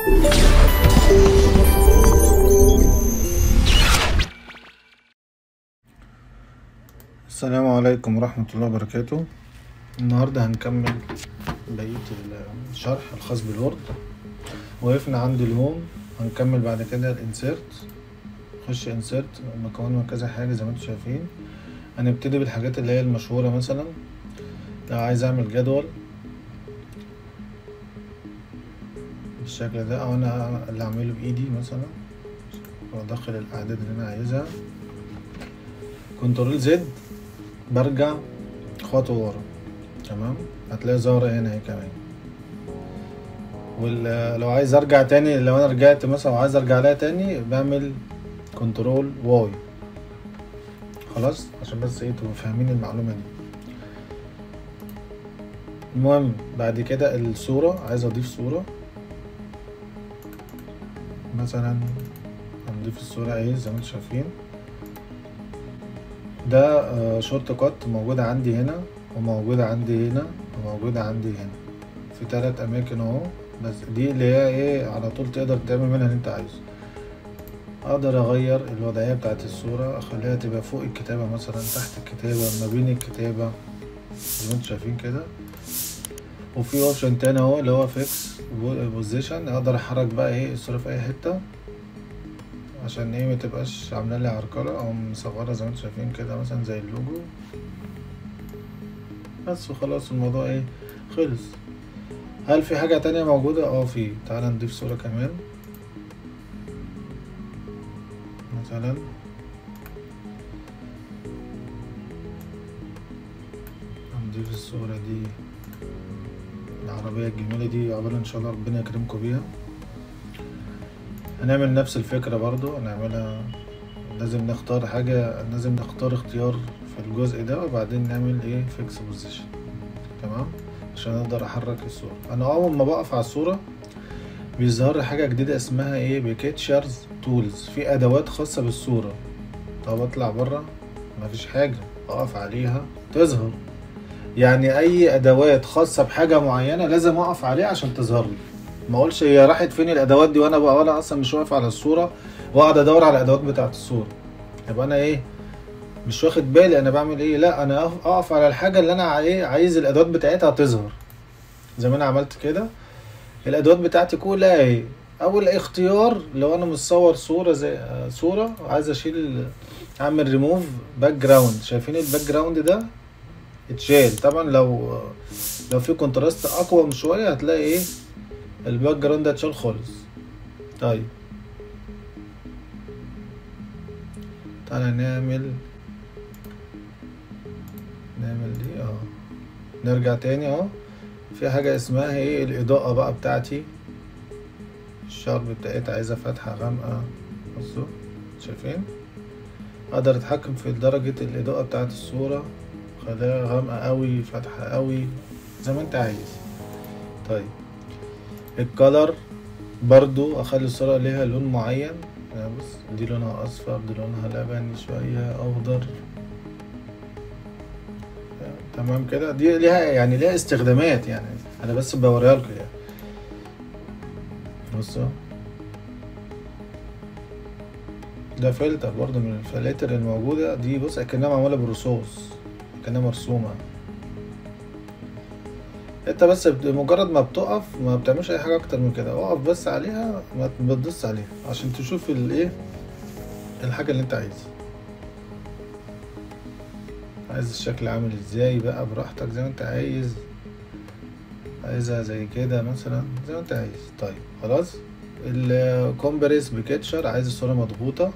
السلام عليكم ورحمة الله وبركاته النهاردة هنكمل بقية الشرح الخاص بالوورد وقفنا عند الهوم هنكمل بعد كده الانسيرت نخش انسيرت مكون من كذا حاجة زي ما انتم شايفين هنبتدي بالحاجات اللي هي المشهورة مثلا لو عايز اعمل جدول بالشكل ده او انا اللي اعمله بايدي مثلا وادخل الاعداد اللي انا عايزها كنترول زد برجع خطوة ورا تمام هتلاقي ظاهرة هنا اهي كمان ولو عايز ارجع تاني لو انا رجعت مثلا وعايز ارجع لها تاني بعمل كنترول واي خلاص عشان بس ايه تبقوا فاهمين المعلومة دي المهم بعد كده الصورة عايز اضيف صورة مثلا هنضيف الصورة اهي زي ما انتم شايفين ده شورت كات موجودة عندي هنا وموجودة عندي هنا وموجودة عندي هنا في تلات أماكن أهو بس دي اللي هي إيه على طول تقدر تعمل منها اللي أنت عايزه أقدر أغير الوضعية بتاعت الصورة أخليها تبقى فوق الكتابة مثلا تحت الكتابة ما بين الكتابة زي ما انتوا شايفين كده وفي اوبشن تاني اهو اللي هو فيكس بوزيشن اقدر احرك بقى ايه الصورة في اي حتة عشان ايه متبقاش عامله لي عرقله او مصغره زي ما انتم شايفين كده مثلا زي اللوجو بس وخلاص الموضوع ايه خلص هل في حاجه تانية موجوده اه في تعالى نضيف صوره كمان مثلا هنضيف الصوره دي العربيه الجميله دي عقبال ان شاء الله ربنا يكرمكم بيها هنعمل نفس الفكرة برضو هنعملها لازم نختار حاجة لازم نختار اختيار في الجزء ده وبعدين نعمل ايه فيكس بوزيشن تمام عشان اقدر احرك الصورة انا اول ما بقف على الصورة بيظهر لي حاجة جديدة اسمها ايه بيكتشرز تولز في ادوات خاصة بالصورة طب اطلع برا مفيش حاجة اقف عليها تظهر يعني اي ادوات خاصة بحاجة معينة لازم اقف عليها عشان تظهر لي ما اقولش هي راحت فين الادوات دي وانا بقى وانا اصلا مش واقف على الصوره واقعد ادور على الادوات بتاعه الصوره يبقى انا ايه مش واخد بالي انا بعمل ايه لا انا اقف على الحاجه اللي انا ايه عايز الادوات بتاعتها تظهر زي ما انا عملت كده الادوات بتاعتي كلها ايه اول اختيار لو انا مصور صوره زي صوره عايز اشيل اعمل ريموف باك جراوند شايفين الباك جراوند ده اتشال طبعا لو لو في كونتراست اقوى من شويه هتلاقي ايه الباك جراوند ده اتشال خالص طيب تعالى نعمل نعمل دي اه نرجع تاني اهو في حاجة اسمها ايه الإضاءة بقى بتاعتي الشارب بتاعتها عايزة فاتحة غامقة بصوا شايفين اقدر اتحكم في درجة الإضاءة بتاعت الصورة خليها غامقة قوي فاتحة قوي زي ما انت عايز طيب الكلر برضو اخلي الصورة ليها لون معين يعني بص دي لونها اصفر دي لونها لبني شوية اخضر تمام كده دي ليها يعني ليها استخدامات يعني انا بس بوريها لكم يعني بصوا ده فلتر برضو من الفلاتر الموجودة دي بص اكنها معمولة بالرصاص اكنها مرسومة انت بس مجرد ما بتقف ما بتعملش اي حاجه اكتر من كده اقف بس عليها ما بتدوس عليها عشان تشوف الايه الحاجه اللي انت عايزها عايز الشكل عامل ازاي بقى براحتك زي ما انت عايز عايزها زي كده مثلا زي ما انت عايز طيب خلاص الكومبريس بكتشر عايز الصوره مضغوطه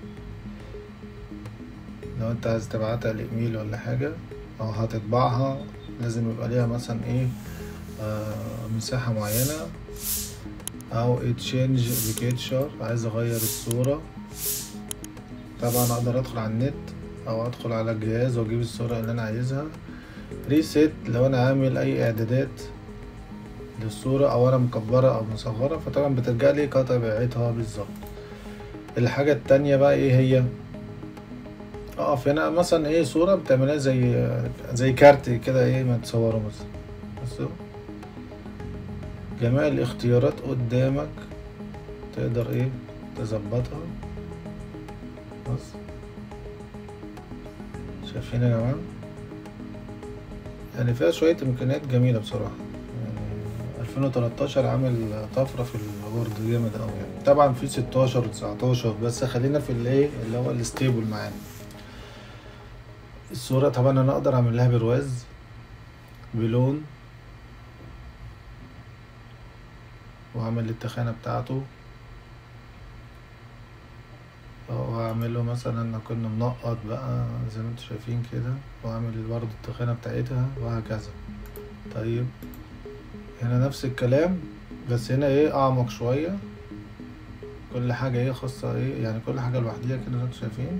لو انت عايز تبعتها لايميل ولا حاجه او هتطبعها لازم يبقى ليها مثلا ايه آه مساحة معينة او اتشينج بيكتشر عايز اغير الصورة طبعا اقدر ادخل على النت او ادخل على الجهاز واجيب الصورة اللي انا عايزها ريسيت لو انا عامل اي اعدادات للصورة او انا مكبرة او مصغرة فطبعا بترجع لي كطبيعتها بالظبط الحاجة التانية بقى ايه هي اقف هنا مثلا ايه صورة بتعملها زي زي كارت كده ايه ما تصوره مثلا بصوا جميع الاختيارات قدامك تقدر ايه تظبطها بص شايفين يا جماعة يعني فيها شوية إمكانيات جميلة بصراحة يعني 2013 عامل طفرة في الوورد جامد أوي يعني طبعا في 16 و 19 بس خلينا في الايه اللي هو الستيبل معانا الصورة طبعا أنا أقدر أعمل لها برواز بلون وأعمل التخانة بتاعته واعمله مثلا كنا منقط بقى زي ما انتوا شايفين كده واعمل برضه التخانة بتاعتها وهكذا طيب هنا نفس الكلام بس هنا ايه اعمق شوية كل حاجة ايه خاصة ايه يعني كل حاجة لوحديها كده زي ما انتوا شايفين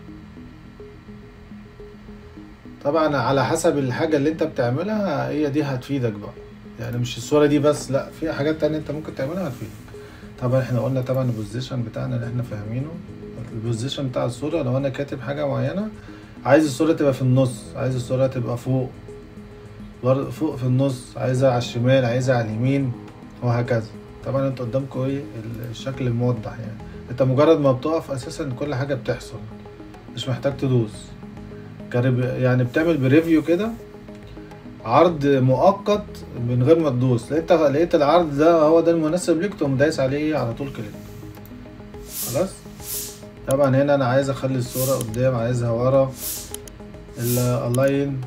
طبعا على حسب الحاجة اللي انت بتعملها هي دي هتفيدك بقى يعني مش الصورة دي بس لا في حاجات تانية انت ممكن تعملها هتفيدك طبعا احنا قلنا طبعا البوزيشن بتاعنا اللي احنا فاهمينه البوزيشن بتاع الصورة لو انا كاتب حاجة معينة عايز الصورة تبقى في النص عايز الصورة تبقى فوق بر- فوق في النص عايزها على الشمال عايزها على اليمين وهكذا طبعا انت قدامكم ايه ال- الشكل الموضح يعني انت مجرد ما بتقف اساسا كل حاجة بتحصل مش محتاج تدوس كرب- يعني بتعمل بريفيو كده عرض مؤقت من غير ما تدوس لقيت لقيت العرض ده هو ده المناسب ليك تقوم دايس عليه على طول كليك خلاص طبعا هنا انا عايز اخلي الصورة قدام عايزها ورا الالاين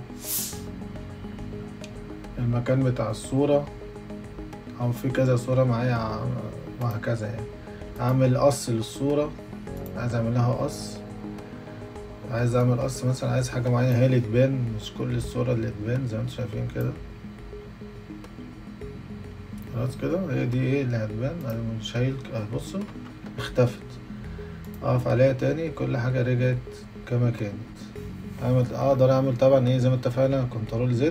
المكان بتاع الصورة او في كذا صورة معايا ع- وهكذا يعني اعمل قص للصورة عايز اعمل لها قص عايز اعمل قص مثلا عايز حاجة معينة هي اللي تبان مش كل الصورة اللي تبان زي ما انتوا شايفين كده خلاص كده هي دي ايه اللي هتبان انا مش شايل اه بصوا اختفت اقف عليها تاني كل حاجة رجعت كما كانت اعمل اقدر اعمل طبعا ايه زي ما اتفقنا كنترول زد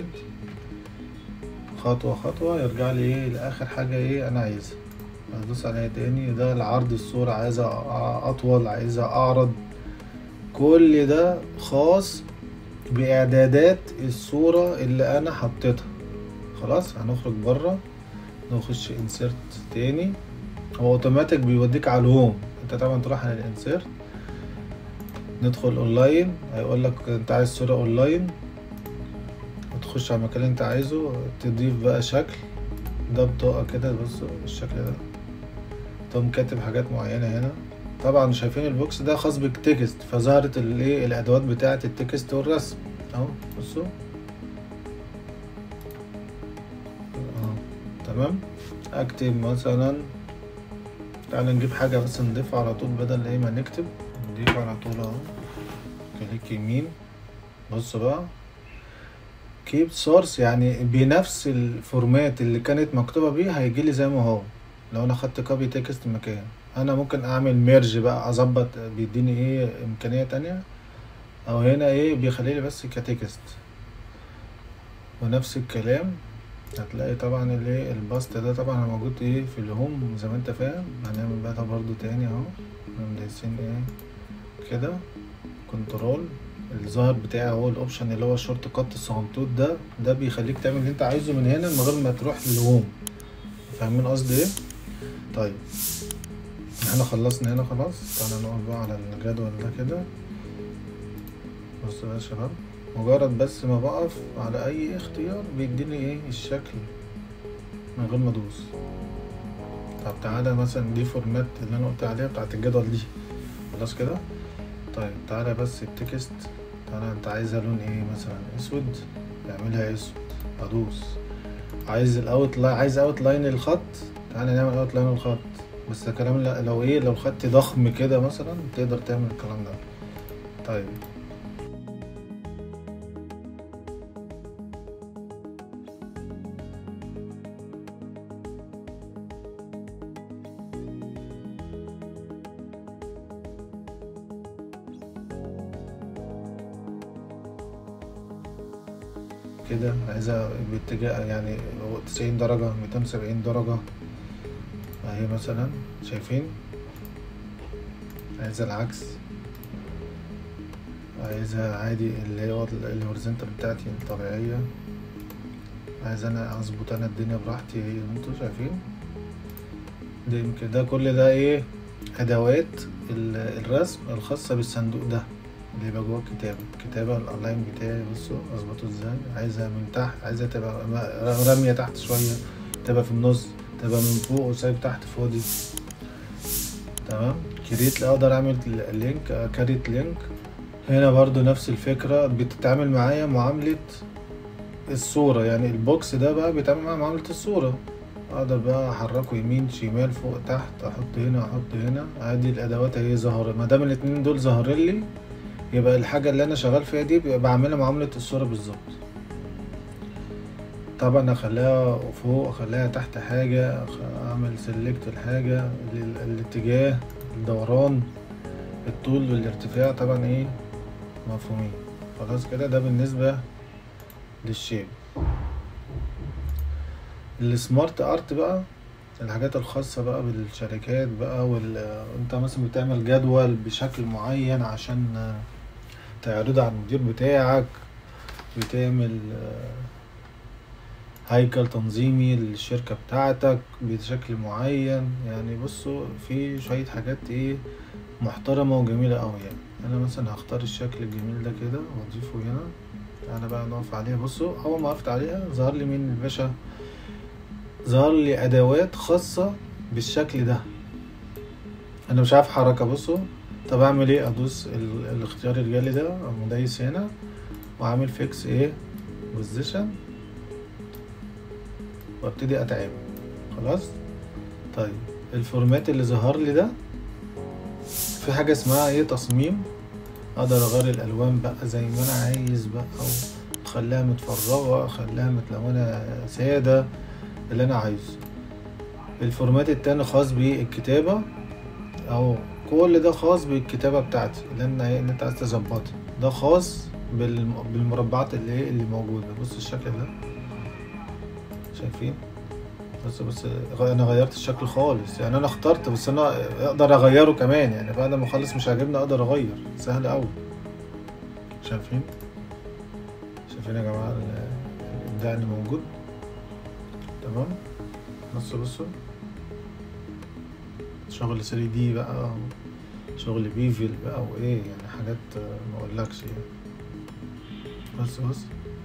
خطوة خطوة يرجع لي ايه لاخر حاجة ايه انا عايزها ادوس عليها تاني ده العرض الصورة عايزة أ- اطول عايزة اعرض كل ده خاص باعدادات الصورة اللي انا حطيتها خلاص هنخرج بره نخش انسيرت تاني هو اوتوماتيك بيوديك على الهوم انت طبعا تروح على الانسيرت ندخل اونلاين هيقول لك انت عايز صورة اونلاين وتخش على المكان اللي انت عايزه تضيف بقى شكل ده بطاقة كده بصوا بالشكل ده تقوم كاتب حاجات معينة هنا طبعا شايفين البوكس ده خاص بالتكست فظهرت الايه الادوات بتاعة التكست والرسم اهو بصوا اهو تمام اكتب مثلا تعالى نجيب حاجة بس نضيفها على طول بدل ايه ما نكتب نضيف على طول اهو كليك يمين بص بقى كيب سورس يعني بنفس الفورمات اللي كانت مكتوبة بيه هيجيلي زي ما هو لو انا خدت كوبي تكست مكان انا ممكن اعمل ميرج بقى اظبط بيديني ايه امكانية تانية او هنا ايه بيخليلي بس كتكست ونفس الكلام هتلاقي طبعا الايه الباست ده طبعا موجود ايه في الهوم زي ما انت فاهم هنعمل بقى ده برضو تاني اهو نقوم دايسين ايه كده كنترول الظاهر بتاعي هو الاوبشن اللي هو الشورت كات الصغنطوط ده ده بيخليك تعمل اللي انت عايزه من هنا من غير ما تروح للهوم فاهمين قصدي ايه طيب احنا خلصنا هنا خلاص تعالى نقف بقى على الجدول ده كده بصوا بقى يا شباب مجرد بس ما بقف على اي اختيار بيديني ايه الشكل من غير ما ادوس طب تعالى مثلا دي فورمات اللي انا قلت عليها بتاعت الجدول دي خلاص كده طيب تعالى بس التكست تعالى انت عايزها لون ايه مثلا اسود اعملها اسود ادوس عايز الاوت لاين عايز اوت لاين الخط تعالى نعمل اوت لاين الخط بس ده كلام لا- لو ايه لو خدت ضخم كده مثلا تقدر تعمل الكلام ده طيب كده عايزها باتجاه يعني تسعين درجة ميتين وسبعين درجة اهي مثلا شايفين عايزة العكس عايزها عادي اللي هي الهوريزونتال بتاعتي الطبيعية عايز انا اظبط انا الدنيا براحتي انتوا شايفين ده يمكن ده كل ده ايه ادوات ال- الرسم الخاصة بالصندوق ده اللي يبقى جوه الكتابة الكتابة الاونلاين بتاعي بصوا اظبطه ازاي عايزها من تحت عايزها تبقى م- رامية تحت شوية تبقى في النص تبقى من فوق وسايب تحت فاضي تمام كريت اقدر اعمل لينك كاريت لينك هنا برضو نفس الفكرة بتتعامل معايا معاملة الصورة يعني البوكس ده بقى بيتعامل معايا معاملة الصورة اقدر بقى احركه يمين شمال فوق تحت احط هنا احط هنا ادي الادوات اهي ظهر ما دام الاتنين دول ظاهرين لي يبقى الحاجة اللي انا شغال فيها دي بيبقى بعملها معاملة الصورة بالظبط طبعا اخليها فوق اخليها تحت حاجة أخ- اعمل سيلكت الحاجة ال- الاتجاه الدوران الطول والارتفاع طبعا ايه مفهومين خلاص كده ده بالنسبة للشيب السمارت ارت بقى الحاجات الخاصة بقى بالشركات بقى وال انت مثلا بتعمل جدول بشكل معين عشان آه، تعرضه على المدير بتاعك بتعمل آه، هيكل تنظيمي للشركة بتاعتك بشكل معين يعني بصوا في شوية حاجات ايه محترمة وجميلة أوي يعني أنا مثلا هختار الشكل الجميل ده كده وأضيفه هنا أنا بقى نقف عليها بصوا أول ما وقفت عليها ظهر لي مين الباشا ظهر لي أدوات خاصة بالشكل ده أنا مش عارف حركة بصوا طب أعمل إيه أدوس ال- الاختيار الجالي ده أقوم دايس هنا وعامل فيكس إيه بوزيشن وابتدي أتعامل خلاص طيب الفورمات اللي ظهر لي ده في حاجة اسمها ايه تصميم اقدر اغير الالوان بقى زي ما انا عايز بقى او اخليها متفرغة اخليها متلونة سادة اللي انا عايزه الفورمات التاني خاص بالكتابة او كل ده خاص بالكتابة بتاعتي اللي انا ايه اللي انت عايز تظبطها ده خاص بالم- بالمربعات اللي ايه اللي موجودة بص الشكل ده شايفين بس بس غ- انا غيرت الشكل خالص يعني انا اخترت بس انا اقدر اغيره كمان يعني بعد ما اخلص مش عاجبني اقدر اغير سهل قوي شايفين شايفين يا جماعه ال- الابداع اللي موجود تمام بصوا بصوا شغل 3 دي بقى شغل بيفل بقى وايه يعني حاجات آه، ما اقولكش يعني بص بص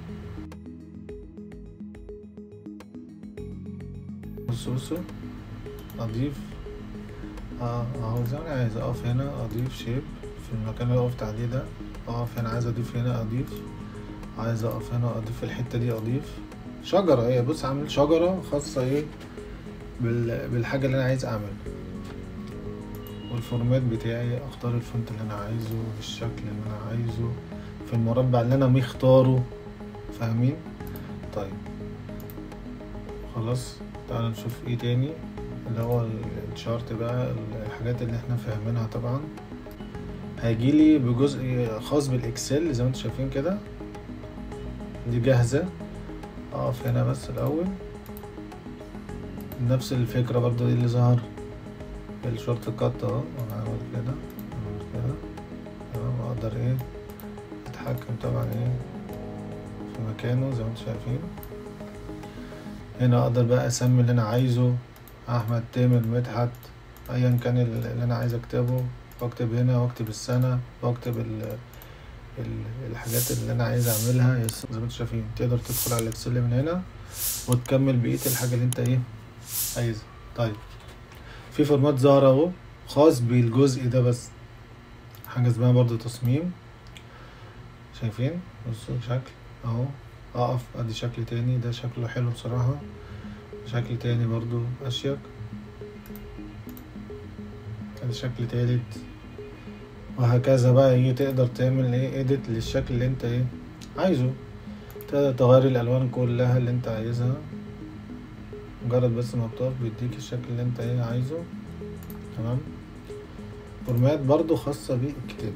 بص بص اضيف اه اهو زي ما انا عايز اقف هنا اضيف شيب في المكان اللي وقفت عليه ده اقف هنا عايز اضيف هنا اضيف عايز اقف هنا اضيف الحته دي اضيف شجره ايه بص عامل شجره خاصه ايه بال... بالحاجه اللي انا عايز اعملها والفورمات بتاعي اختار الفونت اللي انا عايزه بالشكل اللي انا عايزه في المربع اللي انا مختاره فاهمين طيب خلاص تعالى نشوف ايه تاني اللي هو الشارت بقى الحاجات اللي احنا فاهمينها طبعا هيجيلي بجزء خاص بالاكسل زي ما انتم شايفين كده دي جاهزة اقف هنا بس الاول نفس الفكرة برضو دي اللي ظهر الشورت كات اهو انا عامل كده عامل كده تمام اقدر ايه اتحكم طبعا ايه في مكانه زي ما انتم شايفين هنا اقدر بقى اسمي اللي انا عايزه احمد تامر مدحت ايا كان اللي انا عايز اكتبه واكتب هنا واكتب السنة واكتب ال ال الحاجات اللي انا عايز اعملها يس- زي ما انتم شايفين تقدر تدخل على الاكسل من هنا وتكمل بقية الحاجة اللي انت ايه عايزها طيب في فورمات ظاهرة اهو خاص بالجزء ده بس حاجة اسمها برضو تصميم شايفين بصوا شكل اهو اقف ادي شكل تاني ده شكله حلو بصراحة شكل تاني برضو اشيك ادي شكل تالت وهكذا بقى ايه تقدر تعمل ايه اديت للشكل اللي انت ايه عايزه تقدر تغير الالوان كلها اللي انت عايزها مجرد بس ما بتقف بيديك الشكل اللي انت ايه عايزه تمام فورمات برضو خاصة بالكتابة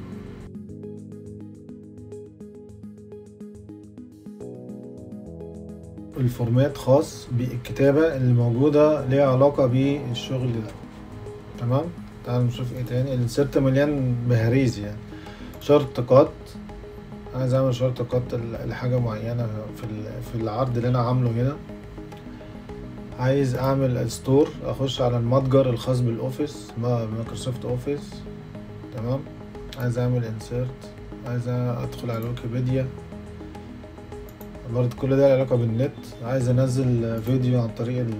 الفورمات خاص بالكتابة اللي موجودة ليها علاقة بالشغل ده تمام تعالوا نشوف ايه تاني الانسرت مليان بهريز يعني شورت كات عايز اعمل شورت كات ل- لحاجة معينة في ال- في العرض اللي انا عامله هنا عايز اعمل ستور اخش على المتجر الخاص بالاوفيس ما- مايكروسوفت اوفيس تمام عايز اعمل انسيرت عايز ادخل على ويكيبيديا برضه كل ده له علاقة بالنت عايز انزل فيديو عن طريق ال...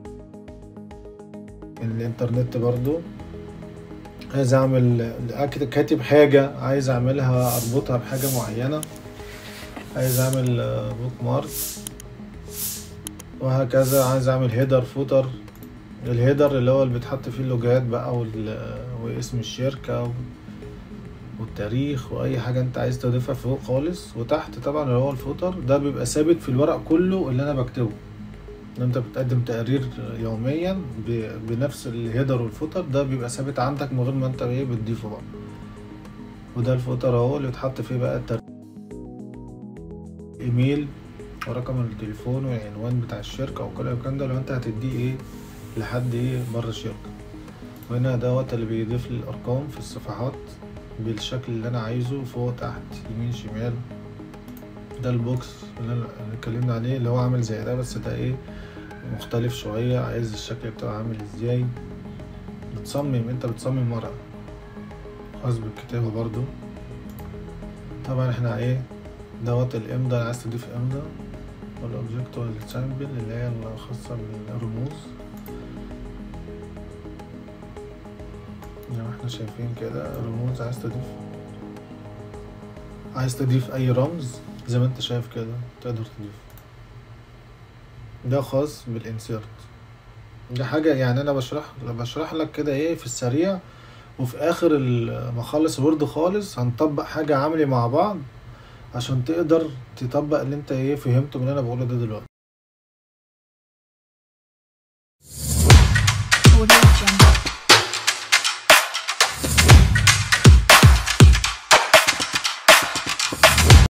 الانترنت برضو عايز اعمل أكت- كاتب حاجة عايز اعملها اربطها بحاجة معينة عايز اعمل بوك مارك وهكذا عايز اعمل هيدر فوتر الهيدر اللي هو اللي بيتحط فيه اللوجات بقى وال... واسم الشركة و... والتاريخ واي حاجة انت عايز تضيفها فوق خالص وتحت طبعا اللي هو الفوتر ده بيبقى ثابت في الورق كله اللي انا بكتبه ان انت بتقدم تقرير يوميا ب... بنفس الهيدر والفوتر ده بيبقى ثابت عندك من غير ما انت ايه بتضيفه بقى وده الفوتر اهو اللي بتحط فيه بقى التاريخ ايميل ورقم التليفون والعنوان بتاع الشركة وكل الكلام ده لو انت هتديه ايه لحد ايه بره الشركة وهنا دوت اللي بيضيف لي الارقام في الصفحات بالشكل اللي انا عايزه فوق تحت يمين شمال ده البوكس اللي انا اللي اتكلمنا عليه اللي هو عامل زي ده بس ده ايه مختلف شوية عايز الشكل بتاعه عامل ازاي بتصمم انت بتصمم ورقة خاص بالكتابة برضو طبعا احنا ايه دوت الامضة عايز تضيف امضة والاوبجكت والسامبل اللي هي الخاصة بالرموز زي ما احنا شايفين كده رموز عايز تضيف عايز تضيف اي رمز زي ما انت شايف كده تقدر تضيف ده خاص بالانسيرت ده حاجة يعني انا بشرح بشرح لك كده ايه في السريع وفي اخر ال- ما اخلص الورد خالص هنطبق حاجة عملي مع بعض عشان تقدر تطبق اللي انت ايه فهمته من اللي انا بقوله ده دلوقتي Audio Jungle.